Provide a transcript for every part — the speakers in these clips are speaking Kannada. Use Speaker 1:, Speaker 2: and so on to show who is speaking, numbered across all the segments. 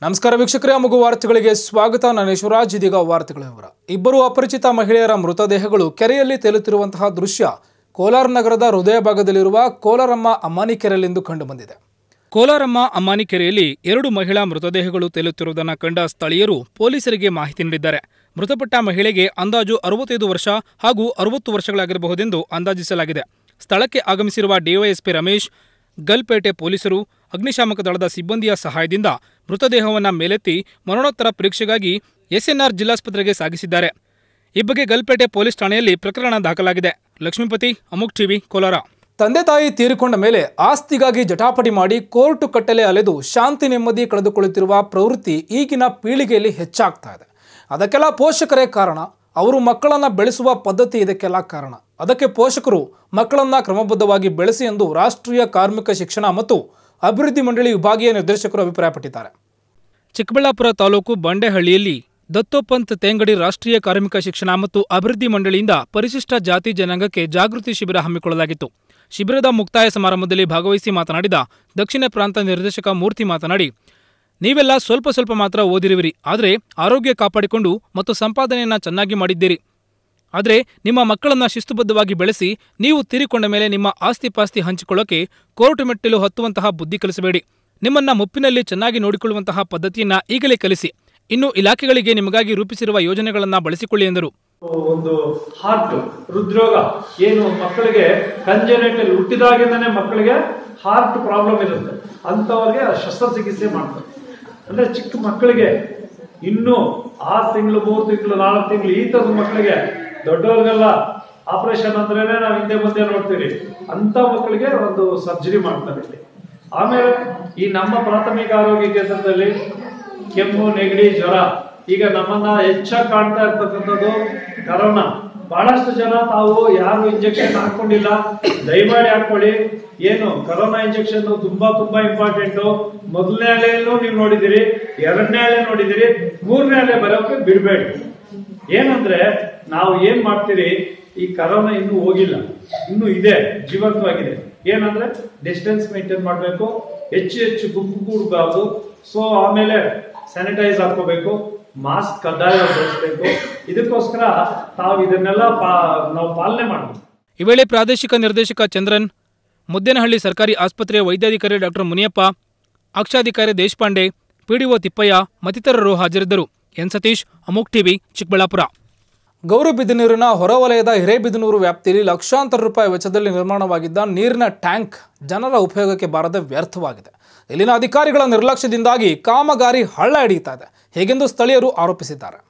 Speaker 1: ನಮಸ್ಕಾರ ವೀಕ್ಷಕರೇ ಮಗು ವಾರ್ತೆಗಳಿಗೆ ಸ್ವಾಗತ ನಾನು ಶಿವರಾಜ್ ಇದೀಗ ವಾರ್ತೆಗಳ ವಿವರ ಇಬ್ಬರು ಅಪರಿಚಿತ ಮಹಿಳೆಯರ ಮೃತದೇಹಗಳು ಕೆರೆಯಲ್ಲಿ ತೇಲುತ್ತಿರುವಂತಹ ದೃಶ್ಯ ಕೋಲಾರ ನಗರದ ಹೃದಯ ಭಾಗದಲ್ಲಿರುವ ಕೋಲಾರಮ್ಮ ಅಮ್ಮಾನಿ ಕೆರೆಯಲ್ಲಿಂದು ಕಂಡುಬಂದಿದೆ ಕೋಲಾರಮ್ಮ ಅಮ್ಮಾನಿ ಕೆರೆಯಲ್ಲಿ ಎರಡು ಮಹಿಳಾ ಮೃತದೇಹಗಳು ತೇಲುತ್ತಿರುವುದನ್ನು ಕಂಡ ಸ್ಥಳೀಯರು ಪೊಲೀಸರಿಗೆ ಮಾಹಿತಿ ನೀಡಿದ್ದಾರೆ ಮೃತಪಟ್ಟ ಮಹಿಳೆಗೆ ಅಂದಾಜು ಅರವತ್ತೈದು ವರ್ಷ ಹಾಗೂ ಅರವತ್ತು ವರ್ಷಗಳಾಗಿರಬಹುದೆಂದು ಅಂದಾಜಿಸಲಾಗಿದೆ ಸ್ಥಳಕ್ಕೆ ಆಗಮಿಸಿರುವ ಡಿವೈಎಸ್ಪಿ ರಮೇಶ್ ಗಲ್ಪೇಟೆ ಪೊಲೀಸರು ಅಗ್ನಿಶಾಮಕ ದಳದ ಸಿಬ್ಬಂದಿಯ ಸಹಾಯದಿಂದ ಮೃತದೇಹವನ್ನು ಮೇಲೆತ್ತಿ ಮರಣೋತ್ತರ ಪರೀಕ್ಷೆಗಾಗಿ ಎಸ್ಎನ್ಆರ್ ಜಿಲ್ಲಾಸ್ಪತ್ರೆಗೆ ಸಾಗಿಸಿದ್ದಾರೆ ಈ ಬಗ್ಗೆ ಗಲ್ಪೇಟೆ ಪೊಲೀಸ್ ಠಾಣೆಯಲ್ಲಿ ಪ್ರಕರಣ ದಾಖಲಾಗಿದೆ ಲಕ್ಷ್ಮೀಪತಿ ಅಮುಕ್ ಟಿವಿ ಕೋಲಾರ ತಂದೆ ತಾಯಿ ತೀರಿಕೊಂಡ ಮೇಲೆ ಆಸ್ತಿಗಾಗಿ ಜಟಾಪಟಿ ಮಾಡಿ ಕೋರ್ಟು ಕಟ್ಟಲೆ ಅಲೆದು ಶಾಂತಿ ನೆಮ್ಮದಿ ಕಳೆದುಕೊಳ್ಳುತ್ತಿರುವ ಪ್ರವೃತ್ತಿ ಈಗಿನ ಪೀಳಿಗೆಯಲ್ಲಿ ಹೆಚ್ಚಾಗ್ತಾ ಇದೆ ಅದಕ್ಕೆಲ್ಲ ಪೋಷಕರೇ ಕಾರಣ ಅವರು ಮಕ್ಕಳನ್ನ ಬೆಳೆಸುವ ಪದ್ಧತಿ ಇದಕ್ಕೆಲ್ಲ ಕಾರಣ ಅದಕ್ಕೆ ಪೋಷಕರು ಮಕ್ಕಳನ್ನ ಕ್ರಮಬದ್ಧವಾಗಿ ಬೆಳೆಸಿ ಎಂದು ರಾಷ್ಟ್ರೀಯ ಕಾರ್ಮಿಕ ಶಿಕ್ಷಣ ಮತ್ತು ಅಭಿವೃದ್ಧಿ ಮಂಡಳಿ ವಿಭಾಗೀಯ ನಿರ್ದೇಶಕರು ಅಭಿಪ್ರಾಯಪಟ್ಟಿದ್ದಾರೆ ಚಿಕ್ಕಬಳ್ಳಾಪುರ ತಾಲೂಕು ಬಂಡೆಹಳ್ಳಿಯಲ್ಲಿ ದತ್ತೋಪಂತ್ ತೇಂಗಡಿ ರಾಷ್ಟ್ರೀಯ ಕಾರ್ಮಿಕ ಶಿಕ್ಷಣ ಮತ್ತು ಅಭಿವೃದ್ಧಿ ಮಂಡಳಿಯಿಂದ ಪರಿಶಿಷ್ಟ ಜಾತಿ ಜನಾಂಗಕ್ಕೆ ಜಾಗೃತಿ ಶಿಬಿರ ಹಮ್ಮಿಕೊಳ್ಳಲಾಗಿತ್ತು ಶಿಬಿರದ ಮುಕ್ತಾಯ ಸಮಾರಂಭದಲ್ಲಿ ಭಾಗವಹಿಸಿ ಮಾತನಾಡಿದ ದಕ್ಷಿಣ ಪ್ರಾಂತ ನಿರ್ದೇಶಕ ಮೂರ್ತಿ ಮಾತನಾಡಿ ನೀವೆಲ್ಲ ಸ್ವಲ್ಪ ಸ್ವಲ್ಪ ಮಾತ್ರ ಓದಿರುವಿರಿ ಆದರೆ ಆರೋಗ್ಯ ಕಾಪಾಡಿಕೊಂಡು ಮತ್ತು ಸಂಪಾದನೆಯನ್ನ ಚೆನ್ನಾಗಿ ಮಾಡಿದ್ದೀರಿ ಆದರೆ ನಿಮ್ಮ ಮಕ್ಕಳನ್ನ ಶಿಸ್ತುಬದ್ಧವಾಗಿ ಬೆಳೆಸಿ ನೀವು ತೀರಿಕೊಂಡ ಮೇಲೆ ನಿಮ್ಮ ಆಸ್ತಿ ಪಾಸ್ತಿ ಹಂಚಿಕೊಳ್ಳೋಕೆ ಕೋರ್ಟ್ ಮೆಟ್ಟಿಲು ಹತ್ತುವಂತಹ ಬುದ್ಧಿ ಕಲಿಸಬೇಡಿ ನಿಮ್ಮನ್ನ ಮುಪ್ಪಿನಲ್ಲಿ ಚೆನ್ನಾಗಿ ನೋಡಿಕೊಳ್ಳುವಂತಹ ಪದ್ಧತಿಯನ್ನ ಈಗಲೇ ಕಲಿಸಿ ಇನ್ನು ಇಲಾಖೆಗಳಿಗೆ ನಿಮಗಾಗಿ ರೂಪಿಸಿರುವ ಯೋಜನೆಗಳನ್ನ ಬಳಸಿಕೊಳ್ಳಿ ಎಂದರು
Speaker 2: ಒಂದು ಹಾರ್ಟ್ ಹೃದ್ರೋಗ ಏನು ಮಕ್ಕಳಿಗೆ ಕಂಜೆನೆಟಲ್ ಹುಟ್ಟಿದಾಗಿಂದನೇ ಮಕ್ಕಳಿಗೆ ಹಾರ್ಟ್ ಪ್ರಾಬ್ಲಮ್ ಇರುತ್ತೆ ಅಂಥವ್ರಿಗೆ ಶಸ್ತ್ರಚಿಕಿತ್ಸೆ ಮಾಡ್ತಾರೆ ಅಂದ್ರೆ ಚಿಕ್ಕ ಮಕ್ಕಳಿಗೆ ಇನ್ನು ಆರು ತಿಂಗಳು ಮೂರು ತಿಂಗಳು ನಾಲ್ಕು ತಿಂಗಳು ಈ ಥರದ ಮಕ್ಕಳಿಗೆ ದೊಡ್ಡವ್ರಿಗೆಲ್ಲ ಆಪರೇಷನ್ ಅಂದ್ರೇನೆ ನಾವು ಹಿಂದೆ ಮುಂದೆ ನೋಡ್ತೀವಿ ಅಂತ ಮಕ್ಕಳಿಗೆ ಒಂದು ಸರ್ಜರಿ ಮಾಡ್ತಾರೆ ಇಲ್ಲಿ ಆಮೇಲೆ ಈ ನಮ್ಮ ಪ್ರಾಥಮಿಕ ಆರೋಗ್ಯ ಕೇಂದ್ರದಲ್ಲಿ ಕೆಮ್ಮು ನೆಗಡಿ ಜ್ವರ ಈಗ ನಮ್ಮನ್ನ ಹೆಚ್ಚಾಗಿ ಕಾಣ್ತಾ ಇರ್ತಕ್ಕಂಥದ್ದು ಕರೋನಾ ಬಹಳಷ್ಟು ಜನ ತಾವು ಯಾರು ಇಂಜೆಕ್ಷನ್ ಹಾಕೊಂಡಿಲ್ಲ ದಯಮಾಡಿ ಹಾಕೊಳ್ಳಿ ಏನು ಕರೋನಾ ಇಂಜೆಕ್ಷನ್ ತುಂಬಾ ತುಂಬಾ ಇಂಪಾರ್ಟೆಂಟ್ ಮೊದಲನೇ ಅಲೆಯಲ್ಲೂ ನೀವು ನೋಡಿದಿರಿ ಎರಡನೇ ಅಲೆ ನೋಡಿದಿರಿ ಮೂರನೇ ಅಲೆ ಬರೋಕೆ ಬಿಡಬೇಡಿ ಏನಂದ್ರೆ ನಾವು ಏನ್ ಮಾಡ್ತೀರಿ ಈ ಕರೋನಾ ಇನ್ನೂ ಹೋಗಿಲ್ಲ ಇನ್ನೂ ಇದೆ ಜೀವಂತವಾಗಿದೆ ಏನಂದ್ರೆ ಡಿಸ್ಟೆನ್ಸ್ ಮೇಂಟೈನ್ ಮಾಡಬೇಕು ಹೆಚ್ಚು ಹೆಚ್ಚು ಗುಂಪು ಕೂಡಬಾರ್ದು ಸೊ ಆಮೇಲೆ ಸ್ಯಾನಿಟೈಸ್ ಹಾಕೋಬೇಕು ಮಾಸ್ಕ್ ಕಡ್ಡಾಯವಾಗಿ ಬಳಸಬೇಕು ಇದಕ್ಕೋಸ್ಕರ ತಾವು ಇದನ್ನೆಲ್ಲ ಪಾ- ನಾವು ಪಾಲನೆ ಮಾಡಬೇಕು
Speaker 1: ಈ ವೇಳೆ ಪ್ರಾದೇಶಿಕ ನಿರ್ದೇಶಕ ಚಂದ್ರನ್ ಮುದ್ದೇನಹಳ್ಳಿ ಸರ್ಕಾರಿ ಆಸ್ಪತ್ರೆಯ ವೈದ್ಯಾಧಿಕಾರಿ ಡಾಕ್ಟರ್ ಮುನಿಯಪ್ಪ ಅಕ್ಷಾಧಿಕಾರಿ ದೇಶಪಾಂಡೆ ಪಿಡಿಒ ತಿಪ್ಪಯ್ಯ ಮತ್ತಿತರರು ಹಾಜರಿದ್ದರು ಎನ್ ಸತೀಶ್ ಅಮುಕ್ ಟಿವಿ ಚಿಕ್ಕಬಳ್ಳಾಪುರ ಗೌರಿಬಿದನೂರಿನ ಹೊರವಲಯದ ಹಿರೇಬಿದನೂರು ವ್ಯಾಪ್ತಿಯಲ್ಲಿ ಲಕ್ಷಾಂತರ ರೂಪಾಯಿ ವೆಚ್ಚದಲ್ಲಿ ನಿರ್ಮಾಣವಾಗಿದ್ದ ನೀರಿನ ಟ್ಯಾಂಕ್ ಜನರ ಉಪಯೋಗಕ್ಕೆ ಬಾರದೆ ವ್ಯರ್ಥವಾಗಿದೆ ಇಲ್ಲಿನ ಅಧಿಕಾರಿಗಳ ನಿರ್ಲಕ್ಷ್ಯದಿಂದಾಗಿ ಕಾಮಗಾರಿ ಹಳ್ಳ ಹಿಡಿಯುತ್ತಾ ಇದೆ ಹೇಗೆಂದು ಸ್ಥಳೀಯರು ಆರೋಪಿಸಿದ್ದಾರೆ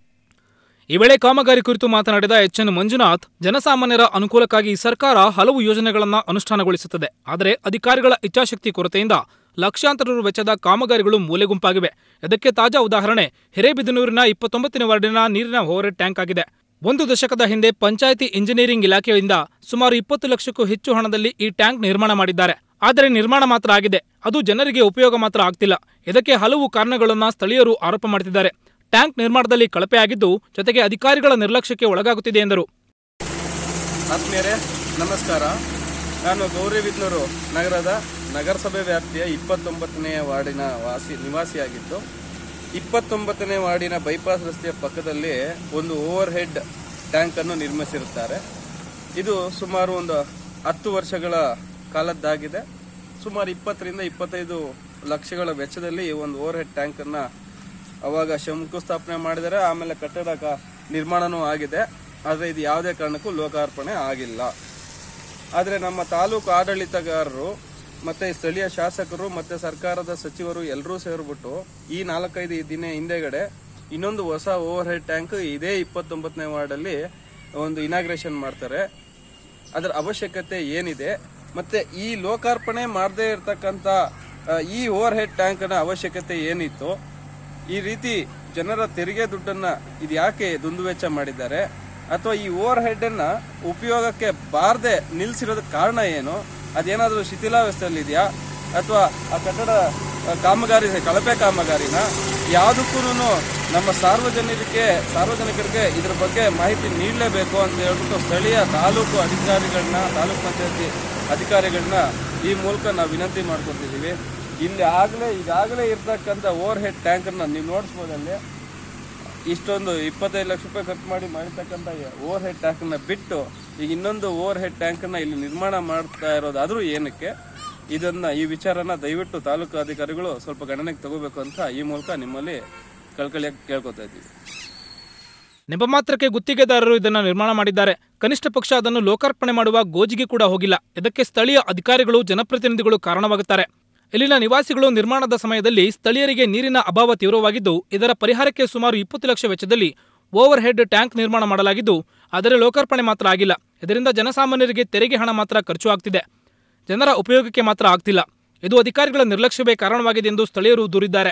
Speaker 1: ಈ ವೇಳೆ ಕಾಮಗಾರಿ ಕುರಿತು ಮಾತನಾಡಿದ ಎಚ್ ಎನ್ ಮಂಜುನಾಥ್ ಜನಸಾಮಾನ್ಯರ ಅನುಕೂಲಕ್ಕಾಗಿ ಸರ್ಕಾರ ಹಲವು ಯೋಜನೆಗಳನ್ನು ಅನುಷ್ಠಾನಗೊಳಿಸುತ್ತದೆ ಆದರೆ ಅಧಿಕಾರಿಗಳ ಇಚ್ಛಾಶಕ್ತಿ ಕೊರತೆಯಿಂದ ಲಕ್ಷಾಂತರ ರು ವೆಚ್ಚದ ಕಾಮಗಾರಿಗಳು ಮೂಲೆಗುಂಪಾಗಿವೆ ಇದಕ್ಕೆ ತಾಜಾ ಉದಾಹರಣೆ ಹಿರೇಬಿದನೂರಿನ ಇಪ್ಪತ್ತೊಂಬತ್ತನೇ ವಾರ್ಡಿನ ನೀರಿನ ಓವರ್ ಟ್ಯಾಂಕ್ ಆಗಿದೆ ಒಂದು ದಶಕದ ಹಿಂದೆ ಪಂಚಾಯಿತಿ ಇಂಜಿನಿಯರಿಂಗ್ ಇಲಾಖೆಯಿಂದ ಸುಮಾರು ಇಪ್ಪತ್ತು ಲಕ್ಷಕ್ಕೂ ಹೆಚ್ಚು ಹಣದಲ್ಲಿ ಈ ಟ್ಯಾಂಕ್ ನಿರ್ಮಾಣ ಮಾಡಿದ್ದಾರೆ ಆದರೆ ನಿರ್ಮಾಣ ಮಾತ್ರ ಆಗಿದೆ ಅದು ಜನರಿಗೆ ಉಪಯೋಗ ಮಾತ್ರ ಆಗ್ತಿಲ್ಲ ಇದಕ್ಕೆ ಹಲವು ಕಾರಣಗಳನ್ನ ಸ್ಥಳೀಯರು ಆರೋಪ ಮಾಡುತ್ತಿದ್ದಾರೆ ಟ್ಯಾಂಕ್ ನಿರ್ಮಾಣದಲ್ಲಿ ಕಳಪೆ ಆಗಿದ್ದು ಜೊತೆಗೆ ಅಧಿಕಾರಿಗಳ ನಿರ್ಲಕ್ಷ್ಯಕ್ಕೆ ಒಳಗಾಗುತ್ತಿದೆ ಎಂದರು
Speaker 3: ಆತ್ಮೀಯರೇ ನಮಸ್ಕಾರ ನಾನು ಗೌರಿಬಿದನೂರು ನಗರದ ನಗರಸಭೆ ವ್ಯಾಪ್ತಿಯ ಇಪ್ಪತ್ತೊಂಬತ್ತನೇ ವಾರ್ಡಿನ ವಾಸಿ ನಿವಾಸಿಯಾಗಿದ್ದು ಇಪ್ಪತ್ತೊಂಬತ್ತನೇ ವಾರ್ಡಿನ ಬೈಪಾಸ್ ರಸ್ತೆಯ ಪಕ್ಕದಲ್ಲಿ ಒಂದು ಓವರ್ ಹೆಡ್ ಟ್ಯಾಂಕನ್ನು ನಿರ್ಮಿಸಿರುತ್ತಾರೆ ಇದು ಸುಮಾರು ಒಂದು ಹತ್ತು ವರ್ಷಗಳ ಕಾಲದ್ದಾಗಿದೆ ಸುಮಾರು ಇಪ್ಪತ್ತರಿಂದ ಇಪ್ಪತ್ತೈದು ಲಕ್ಷಗಳ ವೆಚ್ಚದಲ್ಲಿ ಈ ಒಂದು ಓವರ್ ಹೆಡ್ ಟ್ಯಾಂಕನ್ನು ಅವಾಗ ಶಂಕುಸ್ಥಾಪನೆ ಮಾಡಿದರೆ ಆಮೇಲೆ ಕಟ್ಟಡ ಕ- ನಿರ್ಮಾಣನೂ ಆಗಿದೆ ಆದರೆ ಇದು ಯಾವುದೇ ಕಾರಣಕ್ಕೂ ಲೋಕಾರ್ಪಣೆ ಆಗಿಲ್ಲ ಆದರೆ ನಮ್ಮ ತಾಲೂಕು ಆಡಳಿತಗಾರರು ಮತ್ತೆ ಸ್ಥಳೀಯ ಶಾಸಕರು ಮತ್ತೆ ಸರ್ಕಾರದ ಸಚಿವರು ಎಲ್ಲರೂ ಸೇರಿಬಿಟ್ಟು ಈ ನಾಲ್ಕೈದು ದಿನ ಹಿಂದೆಗಡೆ ಇನ್ನೊಂದು ಹೊಸ ಓವರ್ ಹೆಡ್ ಟ್ಯಾಂಕ್ ಇದೇ ಇಪ್ಪತ್ತೊಂಬತ್ತನೇ ವಾರ್ಡಲ್ಲಿ ಒಂದು ಇನಾಗ್ರೇಷನ್ ಮಾಡ್ತಾರೆ ಅದರ ಅವಶ್ಯಕತೆ ಏನಿದೆ ಮತ್ತೆ ಈ ಲೋಕಾರ್ಪಣೆ ಮಾಡದೇ ಇರತಕ್ಕಂಥ ಈ ಓವರ್ ಹೆಡ್ ಟ್ಯಾಂಕ್ನ ಅವಶ್ಯಕತೆ ಏನಿತ್ತು ಈ ರೀತಿ ಜನರ ತೆರಿಗೆ ದುಡ್ಡನ್ನ ಇದು ಯಾಕೆ ದುಂದುವೆಚ್ಚ ಮಾಡಿದ್ದಾರೆ ಅಥವಾ ಈ ಓವರ್ ಹೆಡ್ ಅನ್ನ ಉಪಯೋಗಕ್ಕೆ ಬಾರದೆ ನಿಲ್ಸಿರೋದಕ್ಕೆ ಕಾರಣ ಏನು ಅದೇನಾದರೂ ಶಿಥಿಲಾವಸ್ಥೆಯಲ್ಲಿ ಇದೆಯಾ ಅಥವಾ ಆ ಕಟ್ಟಡ ಆ, ಕಾಮಗಾರಿ ಕಳಪೆ ಕಾಮಗಾರಿನ ಯಾವುದಕ್ಕೂ ನಮ್ಮ ಸಾರ್ವಜನಿಕರಿಗೆ ಸಾರ್ವಜನಿಕರಿಗೆ ಇದ್ರ ಬಗ್ಗೆ ಮಾಹಿತಿ ನೀಡಲೇಬೇಕು ಅಂತ ಹೇಳ್ಬಿಟ್ಟು ಸ್ಥಳೀಯ ತಾಲೂಕು ಅಧಿಕಾರಿಗಳನ್ನ ತಾಲೂಕು ಪಂಚಾಯತಿ ಅಧಿಕಾರಿಗಳನ್ನ ಈ ಮೂಲಕ ನಾವು ವಿನಂತಿ ಮಾಡ್ಕೊತಿದ್ದೀವಿ ಇಲ್ಲಿ ಆಗಲೇ ಈಗಾಗಲೇ ಇರ್ತಕ್ಕಂಥ ಓವರ್ ಹೆಡ್ ಟ್ಯಾಂಕನ್ನು ನೀವು ನೋಡಿಸ್ಬೋದಲ್ಲಿ ಇಷ್ಟೊಂದು ಇಪ್ಪತ್ತೈದು ಲಕ್ಷ ರೂಪಾಯಿ ಖರ್ಚು ಮಾಡಿ ಮಾಡಿರ್ತಕ್ಕಂಥ ಓವರ್ ಹೆಡ್ ಟ್ಯಾಂಕನ್ನು ಬಿಟ್ಟು ಈಗ ಇನ್ನೊಂದು ಓವರ್ ಹೆಡ್ ಟ್ಯಾಂಕನ್ನು ಇಲ್ಲಿ ನಿರ್ಮಾಣ ಮಾಡ್ತಾ ಇರೋದಾದರೂ ಏನಕ್ಕೆ ಇದನ್ನ ಈ ವಿಚಾರನ ದಯವಿಟ್ಟು ತಾಲೂಕು ಅಧಿಕಾರಿಗಳು ಸ್ವಲ್ಪ ಗಣನೆಗೆ ತಗೋಬೇಕು ಅಂತ ಈ ಮೂಲಕ ನಿಮ್ಮಲ್ಲಿ ಕಳ್ಕಳಿಯಾಗಿ ಕೇಳ್ಕೊತಾ ಇದ್ದೀವಿ
Speaker 1: ನೆಪ ಮಾತ್ರಕ್ಕೆ ಗುತ್ತಿಗೆದಾರರು ಇದನ್ನು ನಿರ್ಮಾಣ ಮಾಡಿದ್ದಾರೆ ಕನಿಷ್ಠ ಪಕ್ಷ ಅದನ್ನು ಲೋಕಾರ್ಪಣೆ ಮಾಡುವ ಗೋಜಿಗೆ ಕೂಡ ಹೋಗಿಲ್ಲ ಇದಕ್ಕೆ ಸ್ಥಳೀಯ ಅಧಿಕಾರಿಗಳು ಜನಪ್ರತಿನಿಧಿಗಳು ಕಾರಣವಾಗುತ್ತಾರೆ ಇಲ್ಲಿನ ನಿವಾಸಿಗಳು ನಿರ್ಮಾಣದ ಸಮಯದಲ್ಲಿ ಸ್ಥಳೀಯರಿಗೆ ನೀರಿನ ಅಭಾವ ತೀವ್ರವಾಗಿದ್ದು ಇದರ ಪರಿಹಾರಕ್ಕೆ ಸುಮಾರು ಇಪ್ಪತ್ತು ಲಕ್ಷ ವೆಚ್ಚದಲ್ಲಿ ಓವರ್ ಹೆಡ್ ಟ್ಯಾಂಕ್ ನಿರ್ಮಾಣ ಮಾಡಲಾಗಿದ್ದು ಆದರೆ ಲೋಕಾರ್ಪಣೆ ಮಾತ್ರ ಆಗಿಲ್ಲ ಇದರಿಂದ ಜನಸಾಮಾನ್ಯರಿಗೆ ತೆರಿಗೆ ಹಣ ಮಾತ್ರ ಖರ್ಚು ಆಗ್ತಿದೆ ಜನರ ಉಪಯೋಗಕ್ಕೆ ಮಾತ್ರ ಆಗ್ತಿಲ್ಲ ಇದು ಅಧಿಕಾರಿಗಳ ನಿರ್ಲಕ್ಷ್ಯವೇ ಕಾರಣವಾಗಿದೆ ಎಂದು ಸ್ಥಳೀಯರು ದೂರಿದ್ದಾರೆ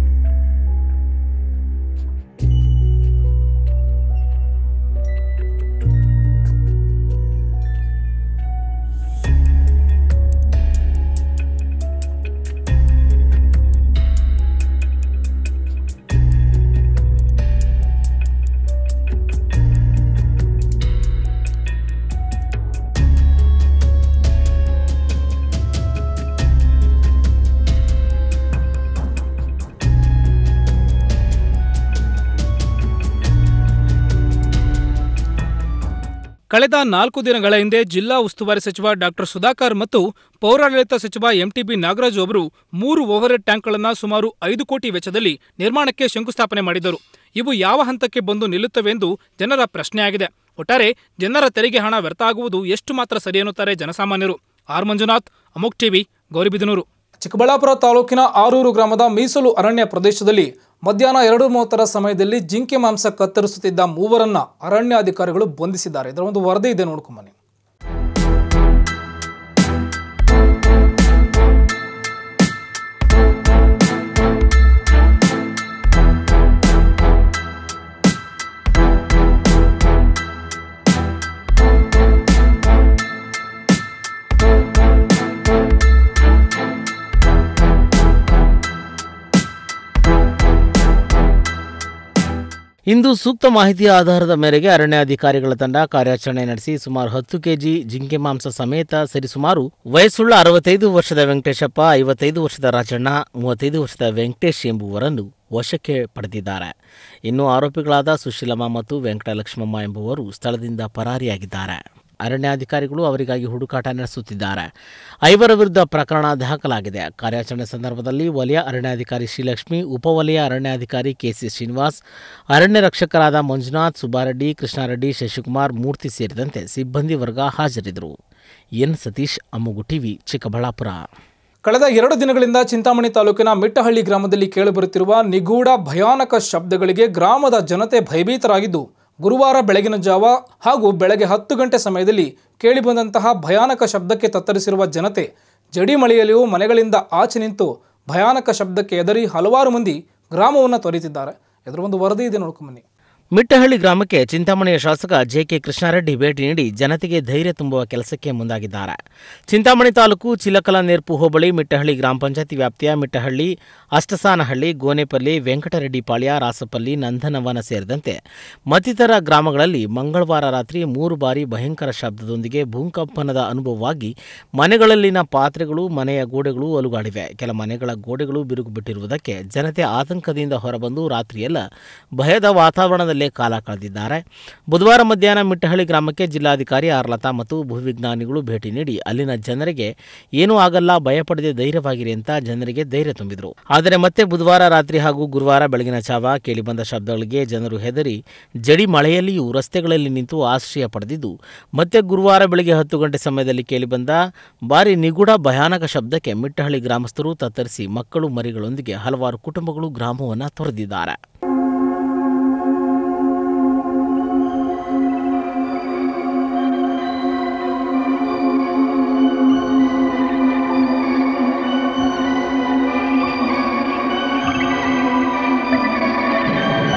Speaker 1: ಕಳೆದ ನಾಲ್ಕು ದಿನಗಳ ಹಿಂದೆ ಜಿಲ್ಲಾ ಉಸ್ತುವಾರಿ ಸಚಿವ ಡಾಕ್ಟರ್ ಸುಧಾಕರ್ ಮತ್ತು ಪೌರಾಡಳಿತ ಸಚಿವ ಎಂಟಿಬಿ ನಾಗರಾಜು ಅವರು ಮೂರು ಓವರ್ಹೆಡ್ ಟ್ಯಾಂಕ್ಗಳನ್ನು ಸುಮಾರು ಐದು ಕೋಟಿ ವೆಚ್ಚದಲ್ಲಿ ನಿರ್ಮಾಣಕ್ಕೆ ಶಂಕುಸ್ಥಾಪನೆ ಮಾಡಿದರು ಇವು ಯಾವ ಹಂತಕ್ಕೆ ಬಂದು ನಿಲ್ಲುತ್ತವೆಂದು ಜನರ ಪ್ರಶ್ನೆಯಾಗಿದೆ ಒಟ್ಟಾರೆ ಜನರ ತೆರಿಗೆ ಹಣ ವ್ಯರ್ಥ ಆಗುವುದು ಎಷ್ಟು ಮಾತ್ರ ಸರಿ ಎನ್ನುತ್ತಾರೆ ಜನಸಾಮಾನ್ಯರು ಆರ್ ಮಂಜುನಾಥ್ ಅಮೋಕ್ ಟಿವಿ ಗೌರಿಬಿದನೂರು ಚಿಕ್ಕಬಳ್ಳಾಪುರ ತಾಲೂಕಿನ ಆರೂರು ಗ್ರಾಮದ ಮೀಸಲು ಅರಣ್ಯ ಪ್ರದೇಶದಲ್ಲಿ ಮಧ್ಯಾಹ್ನ ಎರಡು ಮೂವತ್ತರ ಸಮಯದಲ್ಲಿ ಜಿಂಕೆ ಮಾಂಸ ಕತ್ತರಿಸುತ್ತಿದ್ದ ಮೂವರನ್ನ ಅರಣ್ಯಾಧಿಕಾರಿಗಳು ಬಂಧಿಸಿದ್ದಾರೆ ಇದರ ಒಂದು ವರದಿ ಇದೆ ನೋಡ್ಕೊಂಬನ್ನಿ
Speaker 4: ಇಂದು ಸೂಕ್ತ ಮಾಹಿತಿಯ ಆಧಾರದ ಮೇರೆಗೆ ಅರಣ್ಯಾಧಿಕಾರಿಗಳ ತಂಡ ಕಾರ್ಯಾಚರಣೆ ನಡೆಸಿ ಸುಮಾರು ಹತ್ತು ಕೆಜಿ ಜಿಂಕೆ ಮಾಂಸ ಸಮೇತ ಸರಿಸುಮಾರು ವಯಸ್ಸುಳ್ಳ ಅರವತ್ತೈದು ವರ್ಷದ ವೆಂಕಟೇಶಪ್ಪ ಐವತ್ತೈದು ವರ್ಷದ ರಾಜಣ್ಣ ಮೂವತ್ತೈದು ವರ್ಷದ ವೆಂಕಟೇಶ್ ಎಂಬುವರನ್ನು ವಶಕ್ಕೆ ಪಡೆದಿದ್ದಾರೆ ಇನ್ನು ಆರೋಪಿಗಳಾದ ಸುಶೀಲಮ್ಮ ಮತ್ತು ವೆಂಕಟಲಕ್ಷ್ಮಮ್ಮ ಎಂಬುವರು ಸ್ಥಳದಿಂದ ಪರಾರಿಯಾಗಿದ್ದಾರೆ ಅರಣ್ಯಾಧಿಕಾರಿಗಳು ಅವರಿಗಾಗಿ ಹುಡುಕಾಟ ನಡೆಸುತ್ತಿದ್ದಾರೆ ಐವರ ವಿರುದ್ಧ ಪ್ರಕರಣ ದಾಖಲಾಗಿದೆ ಕಾರ್ಯಾಚರಣೆ ಸಂದರ್ಭದಲ್ಲಿ ವಲಯ ಅರಣ್ಯಾಧಿಕಾರಿ ಶ್ರೀಲಕ್ಷ್ಮಿ ಉಪವಲಯ ಅರಣ್ಯಾಧಿಕಾರಿ ಕೆಸಿ ಶ್ರೀನಿವಾಸ್ ಅರಣ್ಯ ರಕ್ಷಕರಾದ ಮಂಜುನಾಥ್ ಸುಬ್ಬಾರೆಡ್ಡಿ ಕೃಷ್ಣಾರೆಡ್ಡಿ ಶಶಿಕುಮಾರ್ ಮೂರ್ತಿ ಸೇರಿದಂತೆ ಸಿಬ್ಬಂದಿ ವರ್ಗ ಹಾಜರಿದ್ದರು ಎನ್ ಸತೀಶ್ ಅಮ್ಮುಗು ಟಿವಿ ಚಿಕ್ಕಬಳ್ಳಾಪುರ
Speaker 1: ಕಳೆದ ಎರಡು ದಿನಗಳಿಂದ ಚಿಂತಾಮಣಿ ತಾಲೂಕಿನ ಮಿಟ್ಟಹಳ್ಳಿ ಗ್ರಾಮದಲ್ಲಿ ಕೇಳಿಬರುತ್ತಿರುವ ನಿಗೂಢ ಭಯಾನಕ ಶಬ್ದಗಳಿಗೆ ಗ್ರಾಮದ ಜನತೆ ಭಯಭೀತರಾಗಿದ್ದು ಗುರುವಾರ ಬೆಳಗಿನ ಜಾವ ಹಾಗೂ ಬೆಳಗ್ಗೆ ಹತ್ತು ಗಂಟೆ ಸಮಯದಲ್ಲಿ ಕೇಳಿಬಂದಂತಹ ಭಯಾನಕ ಶಬ್ದಕ್ಕೆ ತತ್ತರಿಸಿರುವ ಜನತೆ ಜಡಿ ಮಳೆಯಲ್ಲಿಯೂ ಮನೆಗಳಿಂದ ಆಚೆ ನಿಂತು ಭಯಾನಕ ಶಬ್ದಕ್ಕೆ ಎದರಿ ಹಲವಾರು ಮಂದಿ ಗ್ರಾಮವನ್ನು ತೊರೆತಿದ್ದಾರೆ ಇದರ ಒಂದು ವರದಿ ಇದೆ ನೋಡ್ಕೊಂಬನ್ನಿ
Speaker 4: ಮಿಟ್ಟಹಳ್ಳಿ ಗ್ರಾಮಕ್ಕೆ ಚಿಂತಾಮಣಿಯ ಶಾಸಕ ಜೆಕೆ ಕೃಷ್ಣಾರೆಡ್ಡಿ ಭೇಟಿ ನೀಡಿ ಜನತೆಗೆ ಧೈರ್ಯ ತುಂಬುವ ಕೆಲಸಕ್ಕೆ ಮುಂದಾಗಿದ್ದಾರೆ ಚಿಂತಾಮಣಿ ತಾಲೂಕು ಚಿಲಕಲ ನೇರ್ಪು ಹೋಬಳಿ ಮಿಟ್ಟಹಳ್ಳಿ ಗ್ರಾಮ ಪಂಚಾಯತಿ ವ್ಯಾಪ್ತಿಯ ಮಿಟ್ಟಹಳ್ಳಿ ಅಷ್ಟಸಾನಹಳ್ಳಿ ಗೋನೆಪಲ್ಲಿ ವೆಂಕಟರೆಡ್ಡಿ ಪಾಳ್ಯ ರಾಸಪಲ್ಲಿ ನಂದನವನ ಸೇರಿದಂತೆ ಮತ್ತಿತರ ಗ್ರಾಮಗಳಲ್ಲಿ ಮಂಗಳವಾರ ರಾತ್ರಿ ಮೂರು ಬಾರಿ ಭಯಂಕರ ಶಬ್ದದೊಂದಿಗೆ ಭೂಕಂಪನದ ಅನುಭವವಾಗಿ ಮನೆಗಳಲ್ಲಿನ ಪಾತ್ರೆಗಳು ಮನೆಯ ಗೋಡೆಗಳು ಅಲುಗಾಡಿವೆ ಕೆಲ ಮನೆಗಳ ಗೋಡೆಗಳು ಬಿರುಕು ಬಿಟ್ಟಿರುವುದಕ್ಕೆ ಜನತೆ ಆತಂಕದಿಂದ ಹೊರಬಂದು ರಾತ್ರಿಯೆಲ್ಲ ಭಯದ ವಾತಾವರಣದಲ್ಲೇ ಕಾಲ ಕಳೆದಿದ್ದಾರೆ ಬುಧವಾರ ಮಧ್ಯಾಹ್ನ ಮಿಟ್ಟಹಳ್ಳಿ ಗ್ರಾಮಕ್ಕೆ ಜಿಲ್ಲಾಧಿಕಾರಿ ಆರ್ಲತಾ ಮತ್ತು ಭೂವಿಜ್ಞಾನಿಗಳು ಭೇಟಿ ನೀಡಿ ಅಲ್ಲಿನ ಜನರಿಗೆ ಏನೂ ಆಗಲ್ಲ ಭಯಪಡದೆ ಧೈರ್ಯವಾಗಿರಿ ಅಂತ ಜನರಿಗೆ ಧೈರ್ಯ ತುಂಬಿದರು ಆದರೆ ಮತ್ತೆ ಬುಧವಾರ ರಾತ್ರಿ ಹಾಗೂ ಗುರುವಾರ ಬೆಳಗಿನ ಜಾವ ಕೇಳಿಬಂದ ಶಬ್ದಗಳಿಗೆ ಜನರು ಹೆದರಿ ಜಡಿ ಮಳೆಯಲ್ಲಿಯೂ ರಸ್ತೆಗಳಲ್ಲಿ ನಿಂತು ಆಶ್ರಯ ಪಡೆದಿದ್ದು ಮತ್ತೆ ಗುರುವಾರ ಬೆಳಗ್ಗೆ ಹತ್ತು ಗಂಟೆ ಸಮಯದಲ್ಲಿ ಕೇಳಿಬಂದ ಭಾರಿ ನಿಗೂಢ ಭಯಾನಕ ಶಬ್ದಕ್ಕೆ ಮಿಟ್ಟಹಳ್ಳಿ ಗ್ರಾಮಸ್ಥರು ತತ್ತರಿಸಿ ಮಕ್ಕಳು ಮರಿಗಳೊಂದಿಗೆ ಹಲವಾರು ಕುಟುಂಬಗಳು ಗ್ರಾಮವನ್ನು ತೊರೆದಿದ್ದಾರೆ